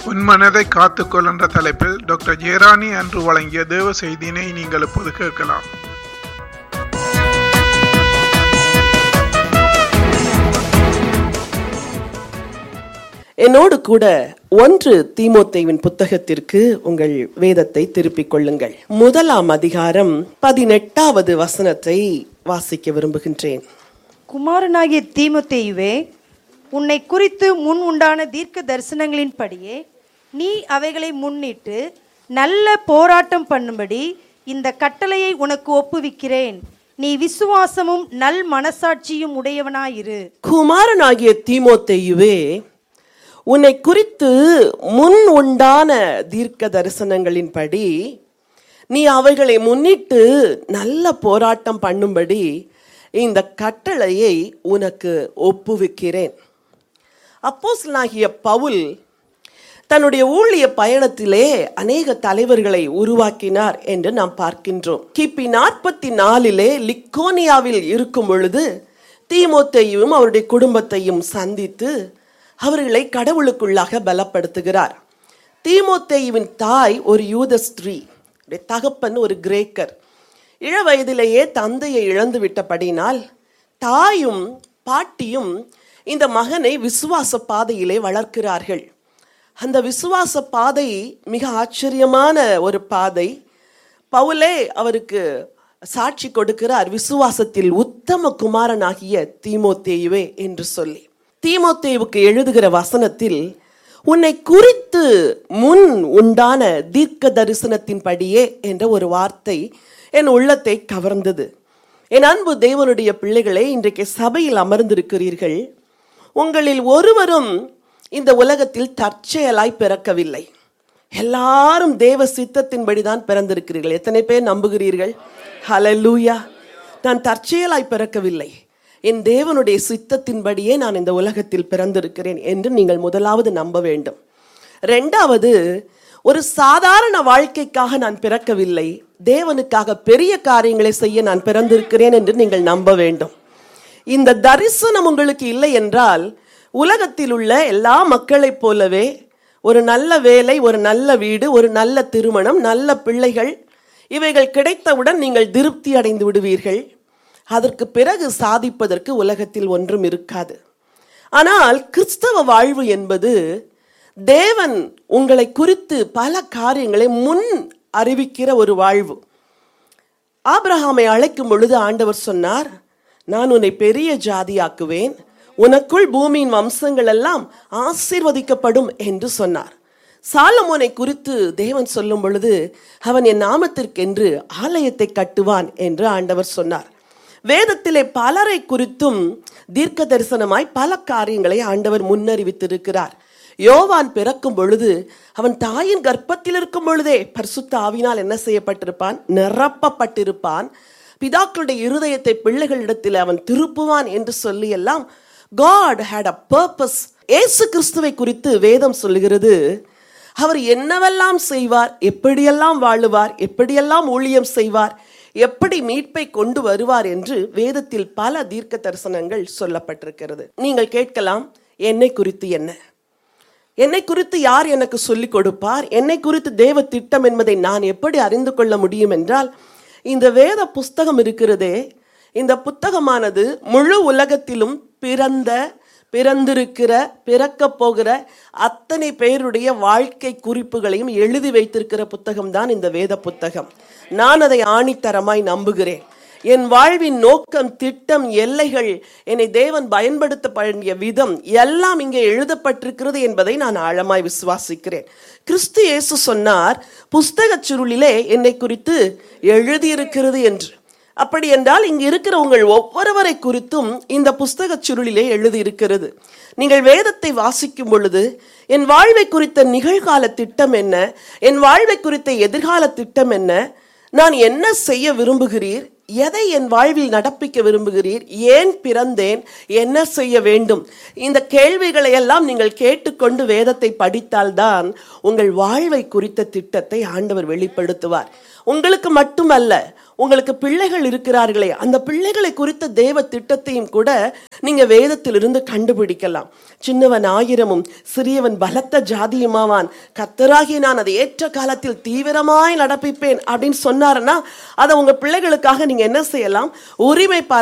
உன் மனதை காத்துக்கொள் என்ற தலைப்பில் டாக்டர் ஜெயராணி அன்று வழங்கிய தேவ செய்தியினை நீங்கள் இப்போது கேட்கலாம் என்னோடு கூட ஒன்று தீமோத்தேவின் புத்தகத்திற்கு உங்கள் வேதத்தை திருப்பிக் கொள்ளுங்கள் முதலாம் அதிகாரம் பதினெட்டாவது வசனத்தை வாசிக்க விரும்புகின்றேன் குமாரனாகிய தீமோத்தேயுவே உன்னை குறித்து முன் உண்டான தீர்க்க தரிசனங்களின்படியே நீ அவைகளை முன்னிட்டு நல்ல போராட்டம் பண்ணும்படி இந்த கட்டளையை உனக்கு ஒப்புவிக்கிறேன் நீ விசுவாசமும் நல் மனசாட்சியும் உடையவனாயிரு குமாரனாகிய தீமோத்தேயுவே உன்னை குறித்து முன் உண்டான தீர்க்க தரிசனங்களின்படி நீ அவைகளை முன்னிட்டு நல்ல போராட்டம் பண்ணும்படி இந்த கட்டளையை உனக்கு ஒப்புவிக்கிறேன் அப்போஸ்தலனாகிய பவுல் தன்னுடைய ஊழிய பயணத்திலே அநேக தலைவர்களை உருவாக்கினார் என்று நாம் பார்க்கின்றோம் கிபி நாற்பத்தி நாலிலே லிக்கோனியாவில் இருக்கும் பொழுது தீமோத்தையும் அவருடைய குடும்பத்தையும் சந்தித்து அவர்களை கடவுளுக்குள்ளாக பலப்படுத்துகிறார் தீமோத்தேயுவின் தாய் ஒரு யூத ஸ்திரீ அவருடைய தகப்பன் ஒரு கிரேக்கர் இள வயதிலேயே தந்தையை இழந்து விட்டபடினால் தாயும் பாட்டியும் இந்த மகனை விசுவாச பாதையிலே வளர்க்கிறார்கள் அந்த விசுவாச பாதை மிக ஆச்சரியமான ஒரு பாதை பவுலே அவருக்கு சாட்சி கொடுக்கிறார் விசுவாசத்தில் உத்தம குமாரனாகிய தீமோத்தேயுவே என்று சொல்லி தீமோத்தேவுக்கு எழுதுகிற வசனத்தில் உன்னை குறித்து முன் உண்டான தீர்க்க தரிசனத்தின்படியே என்ற ஒரு வார்த்தை என் உள்ளத்தை கவர்ந்தது என் அன்பு தேவனுடைய பிள்ளைகளே இன்றைக்கு சபையில் அமர்ந்திருக்கிறீர்கள் உங்களில் ஒருவரும் இந்த உலகத்தில் தற்செயலாய் பிறக்கவில்லை எல்லாரும் தேவ சித்தத்தின்படி தான் பிறந்திருக்கிறீர்கள் எத்தனை பேர் நம்புகிறீர்கள் ஹalleluya நான் தற்செயலாய் பிறக்கவில்லை என் தேவனுடைய சித்தத்தின்படியே நான் இந்த உலகத்தில் பிறந்திருக்கிறேன் என்று நீங்கள் முதலாவது நம்ப வேண்டும் ரெண்டாவது ஒரு சாதாரண வாழ்க்கைக்காக நான் பிறக்கவில்லை தேவனுக்காக பெரிய காரியங்களை செய்ய நான் பிறந்திருக்கிறேன் என்று நீங்கள் நம்ப வேண்டும் இந்த தரிசனம் உங்களுக்கு இல்லை என்றால் உலகத்தில் உள்ள எல்லா மக்களைப் போலவே ஒரு நல்ல வேலை ஒரு நல்ல வீடு ஒரு நல்ல திருமணம் நல்ல பிள்ளைகள் இவைகள் கிடைத்தவுடன் நீங்கள் திருப்தி அடைந்து விடுவீர்கள் அதற்கு பிறகு சாதிப்பதற்கு உலகத்தில் ஒன்றும் இருக்காது ஆனால் கிறிஸ்தவ வாழ்வு என்பது தேவன் உங்களை குறித்து பல காரியங்களை முன் அறிவிக்கிற ஒரு வாழ்வு ஆபிரகாமை அழைக்கும் பொழுது ஆண்டவர் சொன்னார் நான் உன்னை பெரிய ஜாதியாக்குவேன் உனக்குள் பூமியின் வம்சங்கள் எல்லாம் ஆசீர்வதிக்கப்படும் என்று சொன்னார் சாலமோனை குறித்து தேவன் சொல்லும் பொழுது அவன் என் நாமத்திற்கென்று ஆலயத்தை கட்டுவான் என்று ஆண்டவர் சொன்னார் வேதத்திலே பலரை குறித்தும் தீர்க்க தரிசனமாய் பல காரியங்களை ஆண்டவர் முன்னறிவித்திருக்கிறார் யோவான் பிறக்கும் பொழுது அவன் தாயின் கர்ப்பத்தில் இருக்கும் பொழுதே பரிசுத்த ஆவினால் என்ன செய்யப்பட்டிருப்பான் நிரப்பப்பட்டிருப்பான் பிதாக்களுடைய இருதயத்தை பிள்ளைகளிடத்தில் அவன் திருப்புவான் என்று சொல்லி எல்லாம் God had a purpose Yesu கிறிஸ்துவை குறித்து வேதம் சொல்லுகிறது அவர் என்னவெல்லாம் செய்வார் எப்படியெல்லாம் வாழுவார் எப்படியெல்லாம் ஊழியம் செய்வார் எப்படி மீட்பை கொண்டு வருவார் என்று வேதத்தில் பல தீர்க்க தரிசனங்கள் சொல்லப்பட்டிருக்கிறது நீங்கள் கேட்கலாம் என்னை குறித்து என்ன என்னை குறித்து யார் எனக்கு சொல்லிக் கொடுப்பார் என்னை குறித்து தேவ திட்டம் என்பதை நான் எப்படி அறிந்து கொள்ள முடியும் என்றால் இந்த வேத புஸ்தகம் இருக்கிறதே இந்த புத்தகமானது முழு உலகத்திலும் பிறந்த பிறந்திருக்கிற பிறக்கப் போகிற அத்தனை பேருடைய வாழ்க்கை குறிப்புகளையும் எழுதி வைத்திருக்கிற புத்தகம் தான் இந்த வேத புத்தகம் நான் அதை ஆணித்தரமாய் நம்புகிறேன் என் வாழ்வின் நோக்கம் திட்டம் எல்லைகள் என்னை தேவன் பயன்படுத்த வேண்டிய விதம் எல்லாம் இங்கே எழுதப்பட்டிருக்கிறது என்பதை நான் ஆழமாய் விசுவாசிக்கிறேன் கிறிஸ்து இயேசு சொன்னார் புஸ்தகச் சுருளிலே என்னை குறித்து எழுதியிருக்கிறது என்று அப்படி என்றால் இங்கு இருக்கிற உங்கள் ஒவ்வொருவரை குறித்தும் இந்த புஸ்தகச் சுருளிலே எழுதியிருக்கிறது நீங்கள் வேதத்தை வாசிக்கும் பொழுது என் வாழ்வை குறித்த நிகழ்கால திட்டம் என்ன என் வாழ்வை குறித்த எதிர்கால திட்டம் என்ன நான் என்ன செய்ய விரும்புகிறீர் எதை என் வாழ்வில் நடப்பிக்க விரும்புகிறீர் ஏன் பிறந்தேன் என்ன செய்ய வேண்டும் இந்த கேள்விகளை எல்லாம் நீங்கள் கேட்டுக்கொண்டு வேதத்தை படித்தால்தான் உங்கள் வாழ்வை குறித்த திட்டத்தை ஆண்டவர் வெளிப்படுத்துவார் உங்களுக்கு மட்டுமல்ல உங்களுக்கு பிள்ளைகள் இருக்கிறார்களே அந்த பிள்ளைகளை குறித்த தேவ திட்டத்தையும் கூட நீங்க வேதத்திலிருந்து கண்டுபிடிக்கலாம் சின்னவன் ஆயிரமும் சிறியவன் பலத்த ஜாதியுமாவான் கத்தராகி நான் அதை ஏற்ற காலத்தில் தீவிரமாய் நடப்பிப்பேன் அப்படின்னு சொன்னாருன்னா அதை உங்க பிள்ளைகளுக்காக நீங்க என்ன செய்யலாம் உரிமை